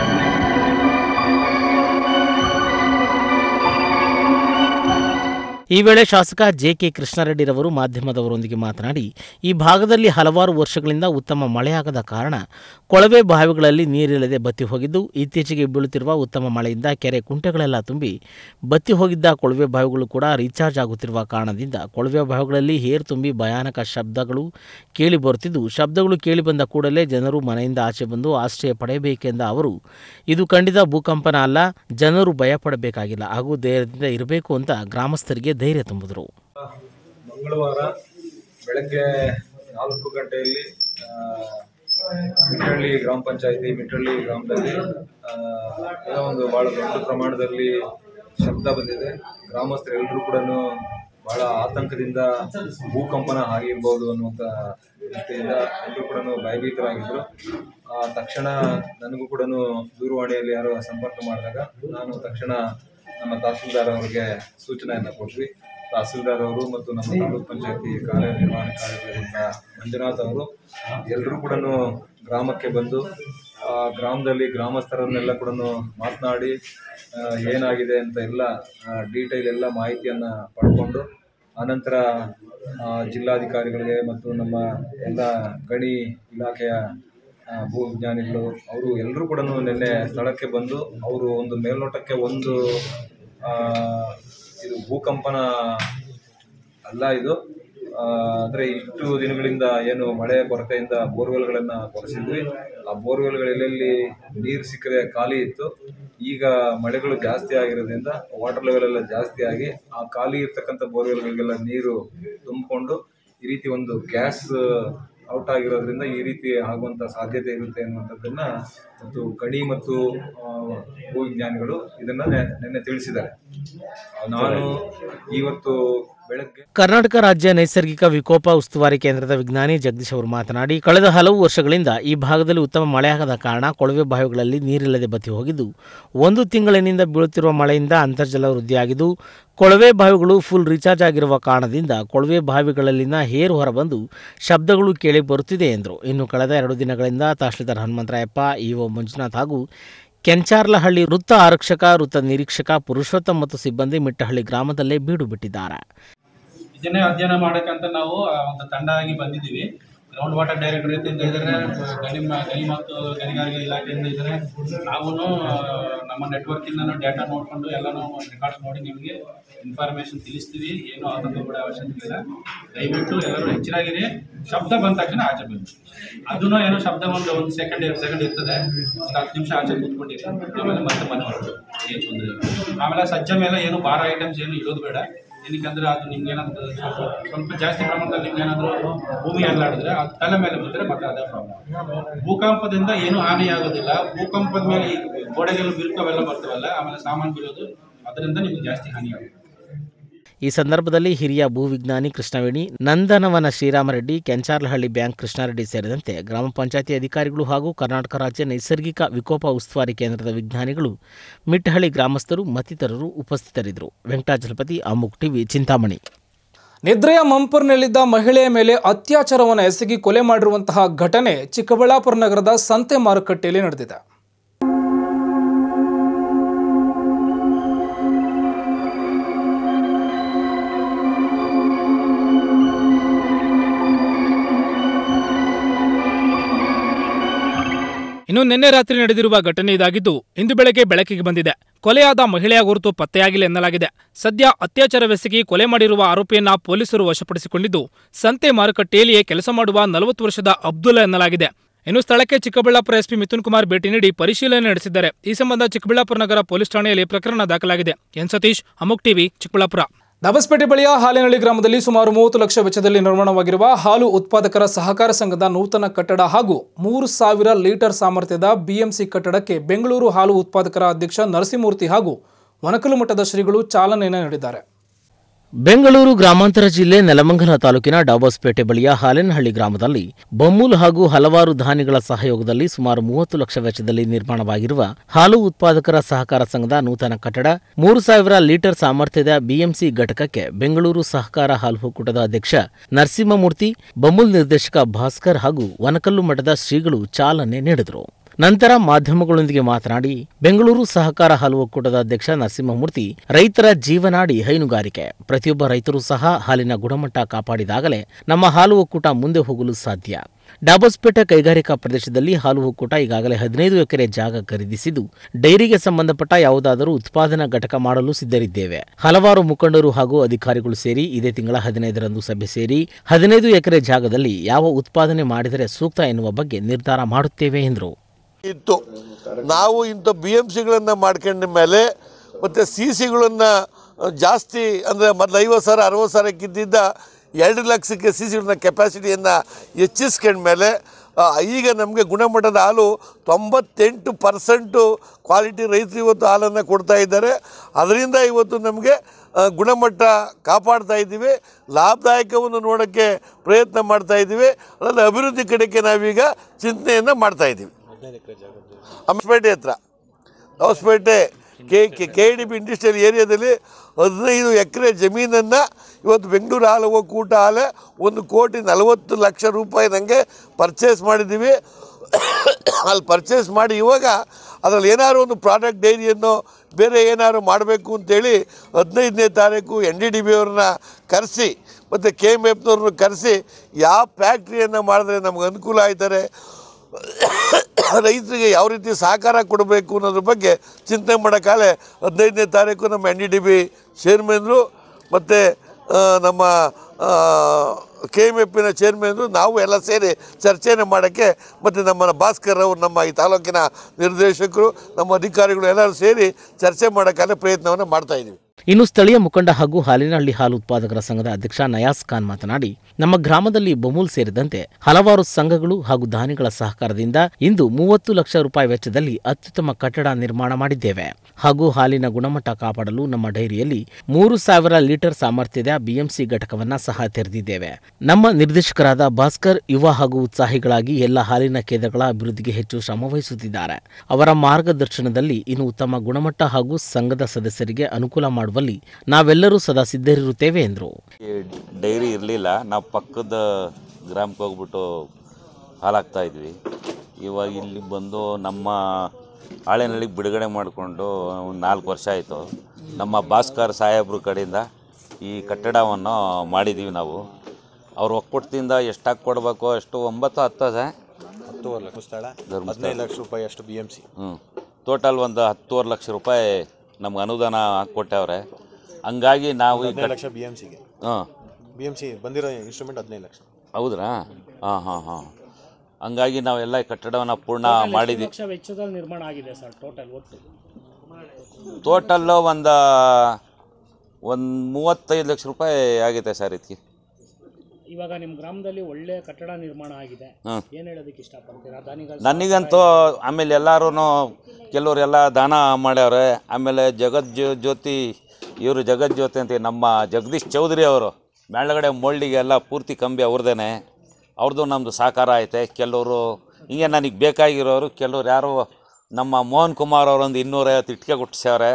Speaker 4: ಈ ಈ ವೇಳೆ ಶಾಸಕ ಜೆಕೆ ಕೃಷ್ಣಾರೆಡ್ಡಿರವರು ಮಾಧ್ಯಮದವರೊಂದಿಗೆ ಮಾತನಾಡಿ ಈ ಭಾಗದಲ್ಲಿ ಹಲವಾರು ವರ್ಷಗಳಿಂದ ಉತ್ತಮ ಮಳೆಯಾಗದ ಕಾರಣ ಕೊಳವೆ ಬಾವಿಗಳಲ್ಲಿ ನೀರಿಲ್ಲದೆ ಬತ್ತಿ ಹೋಗಿದ್ದು ಇತ್ತೀಚೆಗೆ ಬೀಳುತ್ತಿರುವ ಉತ್ತಮ ಮಳೆಯಿಂದ ಕೆರೆ ಕುಂಟೆಗಳೆಲ್ಲ ತುಂಬಿ ಬತ್ತಿ ಹೋಗಿದ್ದ ಕೊಳವೆ ಬಾವಿಗಳು ಕೂಡ ರೀಚಾರ್ಜ್ ಆಗುತ್ತಿರುವ ಕಾರಣದಿಂದ ಕೊಳವೆ ಬಾವಿಗಳಲ್ಲಿ ಹೇರು ತುಂಬಿ ಭಯಾನಕ ಶಬ್ದಗಳು ಕೇಳಿ ಬರುತ್ತಿದ್ದು ಶಬ್ದಗಳು ಕೇಳಿ ಬಂದ ಕೂಡಲೇ ಜನರು ಮನೆಯಿಂದ ಆಚೆ ಬಂದು ಆಶ್ರಯ ಪಡೆಯಬೇಕೆಂದ ಅವರು ಇದು ಖಂಡಿತ ಭೂಕಂಪನ ಅಲ್ಲ ಜನರು ಭಯಪಡಬೇಕಾಗಿಲ್ಲ ಹಾಗೂ ಧೈರ್ಯದಿಂದ ಇರಬೇಕು ಅಂತ ಗ್ರಾಮಸ್ಥರಿಗೆ ಧೈರ್ಯ ತುಂಬಿದರು
Speaker 5: ಮಂಗಳವಾರ ಬೆಳಗ್ಗೆ ನಾಲ್ಕು ಗಂಟೆಯಲ್ಲಿ ಆ, ಮಿಟ್ಟಳ್ಳಿ ಗ್ರಾಮ ಪಂಚಾಯತಿ ಮಿಟ್ಟಳ್ಳಿ ಗ್ರಾಮದಲ್ಲಿ ಆ, ಏನೋ ಒಂದು ಬಹಳ ದೊಡ್ಡ ಪ್ರಮಾಣದಲ್ಲಿ ಶಬ್ದ ಬಂದಿದೆ ಗ್ರಾಮಸ್ಥರೆಲ್ಲರೂ ಕೂಡ ಬಹಳ ಆತಂಕದಿಂದ ಭೂಕಂಪನ ಆಗಿರ್ಬೋದು ಅನ್ನುವಂಥ ದೃಷ್ಟಿಯಿಂದ ಎಲ್ಲರೂ ಕೂಡ ಭಯಭೀತರಾಗಿದ್ದರು ಆ, ತಕ್ಷಣ ನನಗೂ ಕೂಡ ದೂರವಾಣಿಯಲ್ಲಿ ಯಾರೋ ಸಂಪರ್ಕ ಮಾಡಿದಾಗ ನಾನು ತಕ್ಷಣ ನಮ್ಮ ತಹಸೀಲ್ದಾರ್ ಅವರಿಗೆ ಸೂಚನೆಯನ್ನು ಕೊಟ್ವಿ ತಹಸೀಲ್ದಾರ್ ಅವರು ಮತ್ತು ನಮ್ಮ ತಾಲೂಕ್ ಪಂಚಾಯತಿ ಕಾರ್ಯನಿರ್ವಹಣಾಧಿಕಾರಿಗಳಿಂದ ಮಂಜುನಾಥ್ ಅವರು ಎಲ್ಲರೂ ಕೂಡ ಗ್ರಾಮಕ್ಕೆ ಬಂದು ಆ ಗ್ರಾಮದಲ್ಲಿ ಗ್ರಾಮಸ್ಥರನ್ನೆಲ್ಲ ಕೂಡ ಮಾತನಾಡಿ ಆ, ಏನಾಗಿದೆ ಅಂತ ಎಲ್ಲ ಡೀಟೇಲ್ ಎಲ್ಲ ಮಾಹಿತಿಯನ್ನು ಪಡ್ಕೊಂಡು ಆನಂತರ ಆ, ಜಿಲ್ಲಾಧಿಕಾರಿಗಳಿಗೆ ಮತ್ತು ನಮ್ಮ ಎಲ್ಲ ಗಣಿ ಇಲಾಖೆಯ ಆ, ಭೂ ವಿಜ್ಞಾನಿಗಳು ಅವರು ಎಲ್ಲರೂ ಕೂಡ ನಿನ್ನೆ ಸ್ಥಳಕ್ಕೆ ಬಂದು ಅವರು ಒಂದು ಮೇಲ್ನೋಟಕ್ಕೆ ಒಂದು ಆ, ಇದು ಭೂಕಂಪನ ಅಲ್ಲ ಇದು ಆ, ಅಂದ್ರೆ ಇಷ್ಟು ದಿನಗಳಿಂದ ಏನು ಮಳೆ ಕೊರತೆಯಿಂದ ಬೋರ್ವೆಲ್ಗಳನ್ನು ಕೊರೆಸಿದ್ವಿ ಆ ಬೋರ್ವೆಲ್ಗಳು ಎಲ್ಲೆಲ್ಲಿ ನೀರು ಸಿಕ್ಕದೆ ಖಾಲಿ ಇತ್ತು ಈಗ ಮಳೆಗಳು ಜಾಸ್ತಿ ಆಗಿರೋದ್ರಿಂದ ವಾಟರ್ ಲೆವೆಲ್ ಎಲ್ಲ ಜಾಸ್ತಿ ಆಗಿ ಆ ಖಾಲಿ ಇರ್ತಕ್ಕಂಥ ಬೋರ್ವೆಲ್ಗಳಿಗೆಲ್ಲ ನೀರು ತುಂಬಿಕೊಂಡು ಈ ರೀತಿ ಒಂದು ಗ್ಯಾಸ್ ಔಟ್ ಆಗಿರೋದ್ರಿಂದ ಈ ರೀತಿ ಆಗುವಂಥ ಸಾಧ್ಯತೆ ಇರುತ್ತೆ ಅನ್ನುವಂಥದ್ದನ್ನ ಮತ್ತು ಗಣಿ ಮತ್ತು ಆ, ಭೂವಿಜ್ಞಾನಿಗಳು ಇದನ್ನ ನೆ- ನಿನ್ನೆ ತಿಳಿಸಿದ್ದಾರೆ ನಾನು ಇವತ್ತು ಬೆಳಗ್ಗೆ
Speaker 4: ಕರ್ನಾಟಕ ರಾಜ್ಯ ನೈಸರ್ಗಿಕ ವಿಕೋಪ ಉಸ್ತುವಾರಿ ಕೇಂದ್ರದ ವಿಜ್ಞಾನಿ ಜಗದೀಶ್ ಅವರು ಮಾತನಾಡಿ ಕಳೆದ ಹಲವು ವರ್ಷಗಳಿಂದ ಈ ಭಾಗದಲ್ಲಿ ಉತ್ತಮ ಮಳೆಯಾಗದ ಕಾರಣ ಕೊಳವೆ ಬಾವಿಗಳಲ್ಲಿ ನೀರಿಲ್ಲದೆ ಬತ್ತಿ ಹೋಗಿದ್ದು ಒಂದು ತಿಂಗಳಿನಿಂದ ಬೀಳುತ್ತಿರುವ ಮಳೆಯಿಂದ ಅಂತರ್ಜಲ ವೃದ್ಧಿಯಾಗಿದ್ದು ಕೊಳವೆ ಬಾವಿಗಳು ಫುಲ್ ರೀಚಾರ್ಜ್ ಆಗಿರುವ ಕಾರಣದಿಂದ ಕೊಳವೆ ಬಾವಿಗಳಲ್ಲಿನ ಹೇರು ಹೊರಬಂದು ಶಬ್ದಗಳು ಕೇಳಿ ಬರುತ್ತಿದೆ ಎಂದರು ಇನ್ನು ಕಳೆದ ಎರಡು ದಿನಗಳಿಂದ ತಹಶೀಲ್ದಾರ್ ಹನುಮಂತರಾಯಪ್ಪ ಇಒ ಮಂಜುನಾಥ್ ಹಾಗೂ ಕೆಂಚಾರ್ಲಹಳ್ಳಿ ವೃತ್ತ ಆರಕ್ಷಕ ವೃತ್ತ ನಿರೀಕ್ಷಕ ಪುರುಷೋತ್ತಮ್ ಮತ್ತು ಸಿಬ್ಬಂದಿ ಮಿಟ್ಟಹಳ್ಳಿ ಗ್ರಾಮದಲ್ಲೇ ಬೀಡು ಬಿಟ್ಟಿದ್ದಾರೆ
Speaker 6: ಇದನ್ನೇ ಅಧ್ಯಯನ ಮಾಡಕ್ಕಂತ ನಾವು ಆ, ಒಂದು ತಂಡ ಆಗಿ ಬಂದಿದ್ದೀವಿ ಗ್ರೌಂಡ್ ವಾಟರ್ ಡೈರೆಕ್ಟರ್ ಇಂದ ಇದ್ದಾರೆ ಗಣಿ ಮ- ಗಣಿ ಮತ್ತು ಗಣಿಗಾರಿಕೆ ಇಲಾಖೆಯಿಂದ ಇದ್ದಾರೆ ನಾವು ನಮ್ಮ ನೆಟ್ವರ್ಕಿಂದ ಡೇಟಾ ನೋಡಿಕೊಂಡು ಎಲ್ಲನೂ ರೆಕಾರ್ಡ್ಸ್ ನೋಡಿ ನಿಮಗೆ ಇನ್ಫಾರ್ಮೇಷನ್ ತಿಳಿಸ್ತೀವಿ ಏನು ಆತಂಕ ಕೂಡ ಅವಶ್ಯಕತೆ ಇಲ್ಲ ದಯವಿಟ್ಟು ಎಲ್ಲರೂ ಎಚ್ಚರಾಗಿರಿ ಶಬ್ದ ಬಂದ ತಕ್ಷಣ ಆಚೆ ಬನ್ನಿ ಅದೂ ಏನೋ ಶಬ್ದ ಒಂದು ಒಂದು ಸೆಕೆಂಡ್ ಎರಡು ಸೆಕೆಂಡ್ ಇರ್ತದೆ ಒಂದು ಹತ್ತು ನಿಮಿಷ ಆಚೆ ಕೂತ್ಕೊಂಡಿರಿ ಆಮೇಲೆ ಮತ್ತೆ ಮನೆ ಹೊರಟು ಏನು ತೊಂದರೆ ಇಲ್ಲ ಆಮೇಲೆ ಸಜ್ಜೆ ಮೇಲೆ ಏನು ಭಾರ ಐಟಮ್ಸ್ ಏನು ಇಡೋದು ಬೇಡ ಏನಕ್ಕಂದ್ರೆ ಅದು ನಿಮ್ಗೆ ಏನಾದ್ರು ಸ್ವಲ್ಪ ಸ್ವಲ್ಪ ಜಾಸ್ತಿ ಪ್ರಮಾಣದಲ್ಲಿ ನಿಮ್ಗೆ ಏನಾದ್ರು ಭೂಮಿ ಅಲ್ಲಾಡಿದ್ರೆ ಅದು ತಲೆ ಮೇಲೆ ಬಿದ್ದರೆ ಮತ್ತೆ ಅದೇ ಪ್ರಾಬ್ಲಮ್ ಭೂಕಂಪದಿಂದ ಏನು ಹಾನಿ ಆಗೋದಿಲ್ಲ ಭೂಕಂಪದ ಮೇಲೆ ಈ ಗೋಡೆಗಳು ಬಿರುಕವೆಲ್ಲ ಬರ್ತವಲ್ಲ ಆಮೇಲೆ ಸಾಮಾನು ಬೀಳೋದು ಅದರಿಂದ ನಿಮ್ಗೆ ಜಾಸ್ತಿ ಹಾನಿ ಆಗುತ್ತೆ
Speaker 4: ಈ ಸಂದರ್ಭದಲ್ಲಿ ಹಿರಿಯ ಭೂವಿಜ್ಞಾನಿ ಕೃಷ್ಣವೇಣಿ ನಂದನವನ ಶ್ರೀರಾಮರೆಡ್ಡಿ ಕೆಂಚಾರ್ಲಹಳ್ಳಿ ಬ್ಯಾಂಕ್ ಕೃಷ್ಣಾರೆಡ್ಡಿ ಸೇರಿದಂತೆ ಗ್ರಾಮ ಪಂಚಾಯತಿ ಅಧಿಕಾರಿಗಳು ಹಾಗೂ ಕರ್ನಾಟಕ ರಾಜ್ಯ ನೈಸರ್ಗಿಕ ವಿಕೋಪ ಉಸ್ತುವಾರಿ ಕೇಂದ್ರದ ವಿಜ್ಞಾನಿಗಳು ಮಿಟ್ಟಹಳ್ಳಿ ಗ್ರಾಮಸ್ಥರು ಮತ್ತಿತರರು ಉಪಸ್ಥಿತರಿದ್ದರು ವೆಂಕಟಾಚಲಪತಿ ಅಮುಕ್ ಟಿವಿ ಚಿಂತಾಮಣಿ
Speaker 1: ನಿದ್ರೆಯ ಮಂಪರ್ನಲ್ಲಿದ್ದ ಮಹಿಳೆಯ ಮೇಲೆ ಅತ್ಯಾಚಾರವನ್ನು ಎಸಗಿ ಕೊಲೆ ಮಾಡಿರುವಂತಹ ಘಟನೆ ಚಿಕ್ಕಬಳ್ಳಾಪುರ ನಗರದ ಸಂತೆ ಮಾರುಕಟ್ಟೆಯಲ್ಲಿ ನಡೆದಿದೆ ಇನ್ನು ನಿನ್ನೆ ರಾತ್ರಿ ನಡೆದಿರುವ ಘಟನೆ ಇದಾಗಿದ್ದು ಇಂದು ಬೆಳಗ್ಗೆ ಬೆಳಕಿಗೆ ಬಂದಿದೆ ಕೊಲೆಯಾದ ಮಹಿಳೆಯ ಗುರುತು ಪತ್ತೆಯಾಗಿಲ್ಲ ಎನ್ನಲಾಗಿದೆ ಸದ್ಯ ಅತ್ಯಾಚಾರವೆಸಗಿ ಕೊಲೆ ಮಾಡಿರುವ ಆರೋಪಿಯನ್ನ ಪೊಲೀಸರು ವಶಪಡಿಸಿಕೊಂಡಿದ್ದು ಸಂತೆ ಮಾರುಕಟ್ಟೆಯಲ್ಲಿಯೇ ಕೆಲಸ ಮಾಡುವ ನಲವತ್ತು ವರ್ಷದ ಅಬ್ದುಲ್ಲಾ ಎನ್ನಲಾಗಿದೆ ಇನ್ನು ಸ್ಥಳಕ್ಕೆ ಚಿಕ್ಕಬಳ್ಳಾಪುರ ಎಸ್ಪಿ ಮಿಥುನ್ ಕುಮಾರ್ ಭೇಟಿ ನೀಡಿ ಪರಿಶೀಲನೆ ನಡೆಸಿದ್ದಾರೆ ಈ ಸಂಬಂಧ ಚಿಕ್ಕಬಳ್ಳಾಪುರ ನಗರ ಪೊಲೀಸ್ ಠಾಣೆಯಲ್ಲಿ ಪ್ರಕರಣ ದಾಖಲಾಗಿದೆ ಎನ್ ಸತೀಶ್ ಅಮುಕ್ ಟಿವಿ ಚಿಕ್ಕಬಳ್ಳಾಪುರ ದಬಸ್ಪೇಟೆ ಬಳಿಯ ಹಾಲಿನಹಳ್ಳಿ ಗ್ರಾಮದಲ್ಲಿ ಸುಮಾರು ಮೂವತ್ತು ಲಕ್ಷ ವೆಚ್ಚದಲ್ಲಿ ನಿರ್ಮಾಣವಾಗಿರುವ ಹಾಲು ಉತ್ಪಾದಕರ ಸಹಕಾರ ಸಂಘದ ನೂತನ ಕಟ್ಟಡ ಹಾಗೂ ಮೂರು ಸಾವಿರ ಲೀಟರ್ ಸಾಮರ್ಥ್ಯದ ಬಿಎಂಸಿ ಕಟ್ಟಡಕ್ಕೆ ಬೆಂಗಳೂರು ಹಾಲು ಉತ್ಪಾದಕರ ಅಧ್ಯಕ್ಷ ನರಸಿಂಹಮೂರ್ತಿ ಹಾಗೂ ವನಕಲು ಮಠದ ಶ್ರೀಗಳು ಚಾಲನೆಯನ್ನು ನೀಡಿದ್ದಾರೆ
Speaker 4: ಬೆಂಗಳೂರು ಗ್ರಾಮಾಂತರ ಜಿಲ್ಲೆ ನೆಲಮಂಗಲ ತಾಲೂಕಿನ ಡಾಬಾಸ್ಪೇಟೆ ಬಳಿಯ ಹಾಲೇನಹಳ್ಳಿ ಗ್ರಾಮದಲ್ಲಿ ಬೊಮ್ಮೂಲ್ ಹಾಗೂ ಹಲವಾರು ಧಾನ್ಯಗಳ ಸಹಯೋಗದಲ್ಲಿ ಸುಮಾರು ಮೂವತ್ತು ಲಕ್ಷ ವೆಚ್ಚದಲ್ಲಿ ನಿರ್ಮಾಣವಾಗಿರುವ ಹಾಲು ಉತ್ಪಾದಕರ ಸಹಕಾರ ಸಂಘದ ನೂತನ ಕಟ್ಟಡ ಮೂರು ಸಾವಿರ ಲೀಟರ್ ಸಾಮರ್ಥ್ಯದ ಬಿಎಂಸಿ ಘಟಕಕ್ಕೆ ಬೆಂಗಳೂರು ಸಹಕಾರ ಹಾಲು ಒಕ್ಕೂಟದ ಅಧ್ಯಕ್ಷ ನರಸಿಂಹಮೂರ್ತಿ ಬೊಮ್ಮೂಲ್ ನಿರ್ದೇಶಕ ಭಾಸ್ಕರ್ ಹಾಗೂ ವನಕಲ್ಲು ಮಠದ ಶ್ರೀಗಳು ಚಾಲನೆ ನೀಡಿದರು ನಂತರ ಮಾಧ್ಯಮಗಳೊಂದಿಗೆ ಮಾತನಾಡಿ ಬೆಂಗಳೂರು ಸಹಕಾರ ಹಾಲು ಒಕ್ಕೂಟದ ಅಧ್ಯಕ್ಷ ನರಸಿಂಹಮೂರ್ತಿ ರೈತರ ಜೀವನಾಡಿ ಹೈನುಗಾರಿಕೆ ಪ್ರತಿಯೊಬ್ಬ ರೈತರು ಸಹ ಹಾಲಿನ ಗುಣಮಟ್ಟ ಕಾಪಾಡಿದಾಗಲೇ ನಮ್ಮ ಹಾಲು ಒಕ್ಕೂಟ ಮುಂದೆ ಹೋಗಲು ಸಾಧ್ಯ ಡಾಬಸ್ಪೇಟೆ ಕೈಗಾರಿಕಾ ಪ್ರದೇಶದಲ್ಲಿ ಹಾಲು ಒಕ್ಕೂಟ ಈಗಾಗಲೇ ಹದಿನೈದು ಎಕರೆ ಜಾಗ ಖರೀದಿಸಿದ್ದು ಡೈರಿಗೆ ಸಂಬಂಧಪಟ್ಟ ಯಾವುದಾದರೂ ಉತ್ಪಾದನಾ ಘಟಕ ಮಾಡಲು ಸಿದ್ಧರಿದ್ದೇವೆ ಹಲವಾರು ಮುಖಂಡರು ಹಾಗೂ ಅಧಿಕಾರಿಗಳು ಸೇರಿ ಇದೇ ತಿಂಗಳ ಹದಿನೈದರಂದು ಸಭೆ ಸೇರಿ ಹದಿನೈದು ಎಕರೆ ಜಾಗದಲ್ಲಿ ಯಾವ ಉತ್ಪಾದನೆ ಮಾಡಿದರೆ ಸೂಕ್ತ ಎನ್ನುವ ಬಗ್ಗೆ ನಿರ್ಧಾರ ಮಾಡುತ್ತೇವೆ ಎಂದರು
Speaker 7: ಇತ್ತು ನಾವು ಇಂಥ ಬಿ ಎಮ್ ಸಿಗಳನ್ನು ಮಾಡ್ಕೊಂಡ ಮೇಲೆ ಮತ್ತು ಸಿ ಸಿಗಳನ್ನು ಜಾಸ್ತಿ ಅಂದರೆ ಮೊದಲು ಐವತ್ತು ಸಾವಿರ ಅರವತ್ತು ಸಾವಿರಕ್ಕಿದ್ದಿದ್ದ ಎರಡು ಲಕ್ಷಕ್ಕೆ ಸಿ ಸಿಗಳನ್ನ ಕೆಪಾಸಿಟಿಯನ್ನು ಹೆಚ್ಚಿಸ್ಕೊಂಡ್ಮೇಲೆ ಆ, ಈಗ ನಮಗೆ ಗುಣಮಟ್ಟದ ಹಾಲು ತೊಂಬತ್ತೆಂಟು ಪರ್ಸೆಂಟು ಕ್ವಾಲಿಟಿ ರೈತರು ಇವತ್ತು ಹಾಲನ್ನು ಕೊಡ್ತಾ ಇದ್ದಾರೆ ಅದರಿಂದ ಇವತ್ತು ನಮಗೆ ಆ, ಗುಣಮಟ್ಟ ಕಾಪಾಡ್ತಾ ಇದ್ದೀವಿ ಲಾಭದಾಯಕವನ್ನು ನೋಡೋಕ್ಕೆ ಪ್ರಯತ್ನ ಮಾಡ್ತಾ ಇದ್ದೀವಿ ಅದರಲ್ಲಿ ಅಭಿವೃದ್ಧಿ ಕಡೆಗೆ ನಾವೀಗ ಚಿಂತನೆಯನ್ನು ಮಾಡ್ತಾ ಇದ್ದೀವಿ ಹಂಪೇಟೆ ಹತ್ರ Hosapete K K K D B industrial ಏರಿಯಾದಲ್ಲಿ ಹದಿನೈದು ಎಕರೆ ಜಮೀನನ್ನು ಇವತ್ತು ಬೆಂಗಳೂರು ಹಾಲು ಒಕ್ಕೂಟ ಹಾಲೆ ಒಂದು ಕೋಟಿ ನಲವತ್ತು ಲಕ್ಷ ರೂಪಾಯಿ ನನಗೆ ಪರ್ಚೇಸ್ ಮಾಡಿದ್ದೀವಿ ಅಲ್ಲಿ ಪರ್ಚೇಸ್ ಮಾಡಿ ಇವಾಗ ಅದರಲ್ಲಿ ಏನಾದ್ರು ಒಂದು ಪ್ರಾಡಕ್ಟ್ ಡೈರಿಯನ್ನು ಬೇರೆ ಏನಾದ್ರು ಮಾಡಬೇಕು ಅಂತೇಳಿ ಹದಿನೈದನೇ ತಾರೀಕು ಎನ್ ಡಿ ಡಿ ಬಿ ಅವ್ರನ್ನ ಕರೆಸಿ ಮತ್ತು ಕೆ ಎಮ್ ಎಫ್ನವ್ರನ್ನ ಕರೆಸಿ ಯಾವ ಫ್ಯಾಕ್ಟ್ರಿಯನ್ನು ಮಾಡಿದ್ರೆ ನಮ್ಗೆ ಅನುಕೂಲ ಆಯ್ತಾರೆ ರೈತರಿಗೆ ಯಾವ ರೀತಿ ಸಹಕಾರ ಕೊಡಬೇಕು ಅನ್ನೋದ್ರ ಬಗ್ಗೆ ಚಿಂತನೆ ಮಾಡೋಕ್ಕಾಲೆ ಹದಿನೈದನೇ ತಾರೀಕು ನಮ್ಮ ಎನ್ ಡಿ ಡಿ ಬಿ ಚೇರ್ಮನ್ರು ಮತ್ತು ನಮ್ಮ ಕೆ ಎಮ್ ಎಫಿನ ಚೇರ್ಮನ್ರು ನಾವು ಎಲ್ಲ ಸೇರಿ ಚರ್ಚೆಯನ್ನು ಮಾಡೋಕ್ಕೆ ಮತ್ತು ನಮ್ಮ ಭಾಸ್ಕರ್ ಅವರು ನಮ್ಮ ಈ ತಾಲೂಕಿನ ನಿರ್ದೇಶಕರು ನಮ್ಮ ಅಧಿಕಾರಿಗಳು ಎಲ್ಲರೂ ಸೇರಿ ಚರ್ಚೆ ಮಾಡೋಕ್ಕಾಲೆ ಪ್ರಯತ್ನವನ್ನು ಮಾಡ್ತಾಯಿದ್ದೀವಿ
Speaker 4: ಇನ್ನು ಸ್ಥಳೀಯ ಮುಖಂಡ ಹಾಗೂ ಹಾಲಿನಹಳ್ಳಿ ಹಾಲು ಉತ್ಪಾದಕರ ಸಂಘದ ಅಧ್ಯಕ್ಷ ನಯಾಸ್ ಖಾನ್ ಮಾತನಾಡಿ ನಮ್ಮ ಗ್ರಾಮದಲ್ಲಿ ಬಮೂಲ್ ಸೇರಿದಂತೆ ಹಲವಾರು ಸಂಘಗಳು ಹಾಗೂ ದಾನಿಗಳ ಸಹಕಾರದಿಂದ ಇಂದು ಮೂವತ್ತು ಲಕ್ಷ ರೂಪಾಯಿ ವೆಚ್ಚದಲ್ಲಿ ಅತ್ಯುತ್ತಮ ಕಟ್ಟಡ ನಿರ್ಮಾಣ ಮಾಡಿದ್ದೇವೆ ಹಾಗೂ ಹಾಲಿನ ಗುಣಮಟ್ಟ ಕಾಪಾಡಲು ನಮ್ಮ ಡೈರಿಯಲ್ಲಿ ಮೂರು ಸಾವಿರ ಲೀಟರ್ ಸಾಮರ್ಥ್ಯದ ಬಿಎಂಸಿ ಘಟಕವನ್ನ ಸಹ ತೆರೆದಿದ್ದೇವೆ ನಮ್ಮ ನಿರ್ದೇಶಕರಾದ ಭಾಸ್ಕರ್ ಯುವ ಹಾಗೂ ಉತ್ಸಾಹಿಗಳಾಗಿ ಎಲ್ಲ ಹಾಲಿನ ಕೇಂದ್ರಗಳ ಅಭಿವೃದ್ಧಿಗೆ ಹೆಚ್ಚು ಶ್ರಮ ವಹಿಸುತ್ತಿದ್ದಾರೆ ಅವರ ಮಾರ್ಗದರ್ಶನದಲ್ಲಿ ಇನ್ನು ಉತ್ತಮ ಗುಣಮಟ್ಟ ಹಾಗೂ ಸಂಘದ ಸದಸ್ಯರಿಗೆ ಅನುಕೂಲ ಮಾಡುವಲ್ಲಿ ನಾವೆಲ್ಲರೂ ಸದಾ ಸಿದ್ಧರಿರುತ್ತೇವೆ ಎಂದರು
Speaker 8: ಈ ಡೈರಿ ಇರಲಿಲ್ಲ ನಾವು ಪಕ್ಕದ ಗ್ರಾಮಕ್ಕೆ ಹೋಗ್ಬಿಟ್ಟು ಹಾಲು ಹಾಕ್ತಾ ಇದ್ವಿ ಇವಾಗ ಇಲ್ಲಿ ಬಂದು ನಮ್ಮ ಹಾಳೆನಳ್ಳಿಗೆ ಬಿಡುಗಡೆ ಮಾಡಿಕೊಂಡು ಒಂದು ನಾಲ್ಕು ವರ್ಷ ಆಯಿತು ನಮ್ಮ ಭಾಸ್ಕರ್ ಸಾಹೇಬ್ರ ಕಡೆಯಿಂದ ಈ ಕಟ್ಟಡವನ್ನು ಮಾಡಿದ್ದೀವಿ ನಾವು ಅವ್ರ ಒಕ್ಕೂಟದಿಂದ ಎಷ್ಟು ಹಾಕಿ ಕೊಡಬೇಕು ಅಷ್ಟು ಒಂಬತ್ತು ಹತ್ತು ಅದೇ
Speaker 9: ಹತ್ತುವರೆ ಲಕ್ಷ ಸ್ಥಳ
Speaker 8: ಧರ್ಮಸ್ಥಳ.
Speaker 9: ಹದಿನೈದು ಲಕ್ಷ ರೂಪಾಯಿ ಅಷ್ಟು ಬಿ ಎಮ್ ಸಿ
Speaker 8: ಹ್ಞೂ ಟೋಟಲ್ ಒಂದು ಹತ್ತುವರೆ ಲಕ್ಷ ರೂಪಾಯಿ ನಮ್ಗೆ ಅನುದಾನ ಕೊಟ್ಟವ್ರೆ ಹಂಗಾಗಿ ನಾವು ಈ
Speaker 9: ಹದಿನೈದು
Speaker 8: ಕಟ್
Speaker 9: ಲಕ್ಷ ಬಿ ಎಮ್ ಸಿಗೆ
Speaker 8: ಹಾಂ
Speaker 9: ಬಿ ಎಮ್ ಸಿ ಬಂದಿರೋ ಇನ್ಸ್ಟ್ರೂಮೆಂಟ್ ಹದಿನೈದು ಲಕ್ಷ
Speaker 8: ಹೌದ್ರಾ ಹಾಂ ಹಾಂ ಹಾಂ ಹಂಗಾಗಿ ನಾವೆಲ್ಲ ಈ ಕಟ್ಟಡವನ್ನು ಪೂರ್ಣ ಮಾಡಿದ್ವಿ
Speaker 10: ಲಕ್ಷ ವೆಚ್ಚದಲ್ಲಿ ನಿರ್ಮಾಣ ಆಗಿದೆ ಸರ್ ಟೋಟಲ್ ಒಟ್ಟು
Speaker 8: ಟೋಟಲ್ಲು ಒಂದು ಒಂದು ಮೂವತ್ತೈದು ಲಕ್ಷ ರೂಪಾಯಿ ಆಗೈತೆ ಸರ್ ಇದಕ್ಕೆ
Speaker 10: ಇವಾಗ ನಿಮ್ಮ ಗ್ರಾಮದಲ್ಲಿ ಒಳ್ಳೆ ಕಟ್ಟಡ ನಿರ್ಮಾಣ ಆಗಿದೆ
Speaker 8: ಹ್ಮ್.
Speaker 10: ಏನು ಹೇಳೋದಕ್ಕೆ ಇಷ್ಟಪಡ್ತೀರಾ ದಾನಿಗಳು
Speaker 8: ನನಗಂತೂ ಆಮೇಲೆ ಎಲ್ಲರೂ ಕೆಲವರೆಲ್ಲ ದಾನ ಮಾಡ್ಯವ್ರೆ ಆಮೇಲೆ ಜಗತ್ ಜ್ಯೋ ಜ್ಯೋತಿ ಇವರು ಜಗತ್ ಜ್ಯೋತಿ ಅಂತ ನಮ್ಮ ಜಗದೀಶ್ ಚೌಧರಿ ಅವರು ಮೇಳಗಡೆ ಮೊಳ್ಳಿಗೆಲ್ಲ ಪೂರ್ತಿ ಕಂಬಿ ಅವ್ರದ್ದೇನೆ ಅವ್ರದ್ದು ನಮ್ಮದು ಸಹಕಾರ ಐತೆ ಕೆಲವರು ಹಿಂಗೆ ನನಗೆ ಬೇಕಾಗಿರೋರು ಕೆಲವ್ರು ಯಾರು ನಮ್ಮ ಮೋಹನ್ ಕುಮಾರ್ ಅವರೊಂದು ಇನ್ನೂರೈವತ್ತು ಇಟ್ಟಿಗೆ ಕೊಟ್ಟಿಸ್ಯವ್ರೆ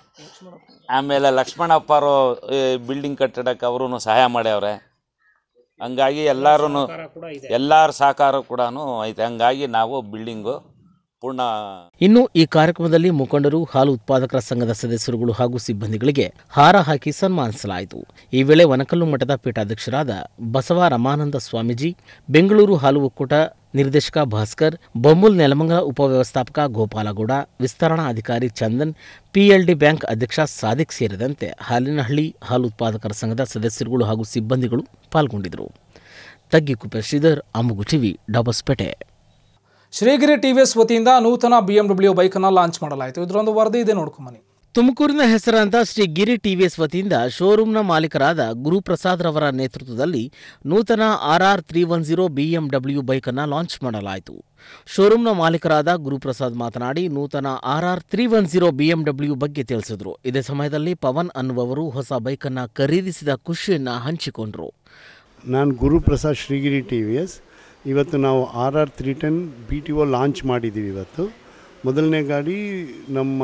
Speaker 8: ಆಮೇಲೆ ಲಕ್ಷ್ಮಣಪ್ಪ ಅವರು ಬಿಲ್ಡಿಂಗ್ ಕಟ್ಟಡಕ್ಕೆ ಅವರು ಸಹಾಯ ಮಾಡ್ಯವ್ರೆ ಹಂಗಾಗಿ ಎಲ್ಲರೂ
Speaker 10: ಕೂಡ ಇದೆ
Speaker 8: ಎಲ್ಲರ ಸಹಕಾರ ಕೂಡ ಐತೆ ಹಂಗಾಗಿ ನಾವು ಬಿಲ್ಡಿಂಗು ಪೂರ್ಣ
Speaker 4: ಇನ್ನು ಈ ಕಾರ್ಯಕ್ರಮದಲ್ಲಿ ಮುಖಂಡರು ಹಾಲು ಉತ್ಪಾದಕರ ಸಂಘದ ಸದಸ್ಯರುಗಳು ಹಾಗೂ ಸಿಬ್ಬಂದಿಗಳಿಗೆ ಹಾರ ಹಾಕಿ ಸನ್ಮಾನಿಸಲಾಯಿತು ಈ ವೇಳೆ ವನಕಲ್ಲು ಮಠದ ಪೀಠಾಧ್ಯಕ್ಷರಾದ ಬಸವ ರಮಾನಂದ ಸ್ವಾಮೀಜಿ ಬೆಂಗಳೂರು ಹಾಲು ಒಕ್ಕೂಟ ನಿರ್ದೇಶಕ ಭಾಸ್ಕರ್ ಬೊಮ್ಮುಲ್ ನೆಲಮಂಗಲ ಉಪವ್ಯವಸ್ಥಾಪಕ ಗೋಪಾಲಗೌಡ ವಿಸ್ತರಣಾ ಅಧಿಕಾರಿ ಚಂದನ್ ಪಿಎಲ್ಡಿ ಬ್ಯಾಂಕ್ ಅಧ್ಯಕ್ಷ ಸಾದಿಕ್ ಸೇರಿದಂತೆ ಹಾಲಿನಹಳ್ಳಿ ಹಾಲು ಉತ್ಪಾದಕರ ಸಂಘದ ಸದಸ್ಯರುಗಳು ಹಾಗೂ ಸಿಬ್ಬಂದಿಗಳು ಪಾಲ್ಗೊಂಡಿದ್ದರು ತಗ್ಗಿಕುಪ್ಪೆ ಶ್ರೀಧರ್ ಅಮ್ಮುಗು ಟಿವಿ ಡಾಬಸ್ಪೇಟೆ
Speaker 1: ಶ್ರೀಗಿರಿ ಟಿವಿಎಸ್ ವತಿಯಿಂದ ನೂತನ ಬಿಎಂಡಬ್ಲ್ಯೂ ಬೈಕನ್ನು ಲಾಂಚ್ ಮಾಡಲಾಯಿತು ಇದರೊಂದು ವರದಿ ಇದೆ ನೋಡ್ಕೊಂಬನ್ನಿ
Speaker 4: ತುಮಕೂರಿನ ಹೆಸರಾಂತ ಶ್ರೀ ಗಿರಿ ಟಿವಿಎಸ್ ವತಿಯಿಂದ ಶೋರೂಮ್ನ ಮಾಲೀಕರಾದ ಗುರುಪ್ರಸಾದ್ ರವರ ನೇತೃತ್ವದಲ್ಲಿ ನೂತನ R R three one zero BMW ಬೈಕನ್ನು ಲಾಂಚ್ ಮಾಡಲಾಯಿತು ಶೋರೂಮ್ನ ಮಾಲೀಕರಾದ ಗುರುಪ್ರಸಾದ್ ಮಾತನಾಡಿ ನೂತನ R R three one zero BMW ಬಗ್ಗೆ ತಿಳಿಸಿದರು ಇದೇ ಸಮಯದಲ್ಲಿ ಪವನ್ ಅನ್ನುವವರು ಹೊಸ ಬೈಕನ್ನು ಖರೀದಿಸಿದ ಖುಷಿಯನ್ನು ಹಂಚಿಕೊಂಡರು
Speaker 11: ನಾನು Guruprasad Srigiri T V S ಇವತ್ತು ನಾವು R R three ten B T O launch ಮಾಡಿದ್ದೀವಿ ಇವತ್ತು ಮೊದಲನೇ ಗಾಡಿ ನಮ್ಮ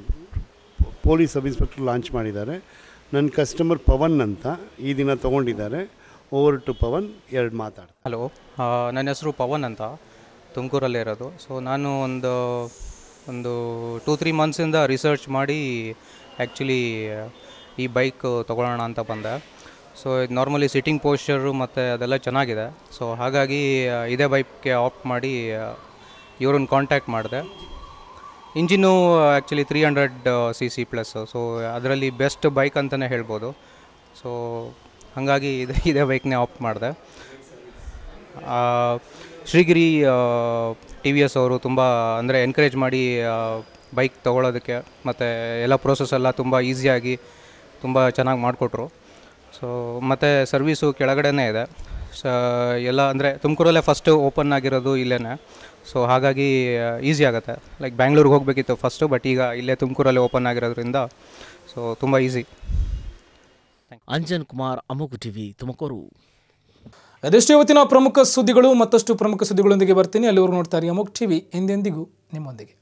Speaker 11: ಪೊಲೀಸ್ ಸಬ್ ಇನ್ಸ್ಪೆಕ್ಟರ್ ಲಾಂಚ್ ಮಾಡಿದ್ದಾರೆ ನನ್ನ ಕಸ್ಟಮರ್ ಪವನ್ ಅಂತ ಈ ದಿನ ತೊಗೊಂಡಿದ್ದಾರೆ ಓವರ್ ಟು ಪವನ್ ಎರಡು ಮಾತಾಡ್ತಾರೆ
Speaker 12: ಹಲೋ ನನ್ನ ಹೆಸರು ಪವನ್ ಅಂತ ತುಮಕೂರಲ್ಲೇ ಇರೋದು ಸೊ ನಾನು ಒಂದು ಒಂದು ಟೂ ತ್ರೀ ಮಂತ್ಸಿಂದ ರಿಸರ್ಚ್ ಮಾಡಿ ಆ್ಯಕ್ಚುಲಿ ಈ ಬೈಕ್ ತೊಗೊಳ್ಳೋಣ ಅಂತ ಬಂದೆ ಸೊ ಇದು ನಾರ್ಮಲಿ ಸಿಟ್ಟಿಂಗ್ ಪೋಸ್ಚರು ಮತ್ತು ಅದೆಲ್ಲ ಚೆನ್ನಾಗಿದೆ ಸೊ ಹಾಗಾಗಿ ಆ, ಇದೇ ಬೈಕ್ಗೆ ಆಪ್ಟ್ ಮಾಡಿ ಇವ್ರನ್ನ ಕಾಂಟ್ಯಾಕ್ಟ್ ಮಾಡಿದೆ engine actually three hundred C C plus so ಅದರಲ್ಲಿ ಬೆಸ್ಟ್ ಬೈಕ್ ಅಂತಲೇ ಹೇಳ್ಬೋದು ಸೊ ಹಾಗಾಗಿ ಇದೇ ಇದೇ ಬೈಕ್ನೇ ಆಪ್ಟ್ ಮಾಡಿದೆ ಶ್ರೀಗಿರಿ ಟಿ ವಿ ಎಸ್ ಅವರು ತುಂಬ ಅಂದರೆ ಎನ್ಕರೇಜ್ ಮಾಡಿ ಬೈಕ್ ತೊಗೊಳೋದಕ್ಕೆ ಮತ್ತು ಎಲ್ಲ ಪ್ರೋಸೆಸ್ ಎಲ್ಲ ತುಂಬ ಈಸಿಯಾಗಿ ತುಂಬ ಚೆನ್ನಾಗಿ ಮಾಡಿಕೊಟ್ರು ಸೊ ಮತ್ತು ಸರ್ವೀಸು ಕೆಳಗಡೆನೇ ಇದೆ ಸ ಎಲ್ಲ ಅಂದರೆ ತುಮಕೂರಲ್ಲೇ ಫಸ್ಟು ಓಪನ್ ಆಗಿರೋದು ಇಲ್ಲೇ ಸೊ ಹಾಗಾಗಿ ಈಸಿ ಆಗುತ್ತೆ ಲೈಕ್ ಬ್ಯಾಂಗ್ಳೂರಿಗೆ ಹೋಗಬೇಕಿತ್ತು ಫಸ್ಟು ಬಟ್ ಈಗ ಇಲ್ಲೇ ತುಮಕೂರಲ್ಲೇ ಓಪನ್ ಆಗಿರೋದ್ರಿಂದ ಸೊ ತುಂಬ ಈಸಿ
Speaker 4: ಅಂಜನ್ ಕುಮಾರ್ ಅಮೋಘ ಟಿವಿ ತುಮಕೂರು
Speaker 1: ಅದೆಷ್ಟೇ ಇವತ್ತಿನ ಪ್ರಮುಖ ಸುದ್ದಿಗಳು ಮತ್ತಷ್ಟು ಪ್ರಮುಖ ಸುದ್ದಿಗಳೊಂದಿಗೆ ಬರ್ತೀನಿ ಅಲ್ಲಿವರೆಗೂ ನೋಡ್ತಾರೆ ಅಮೋಕ್ ಟಿವಿ ಎಂದೆಂದಿಗೂ ನಿಮ್ಮೊಂದಿಗೆ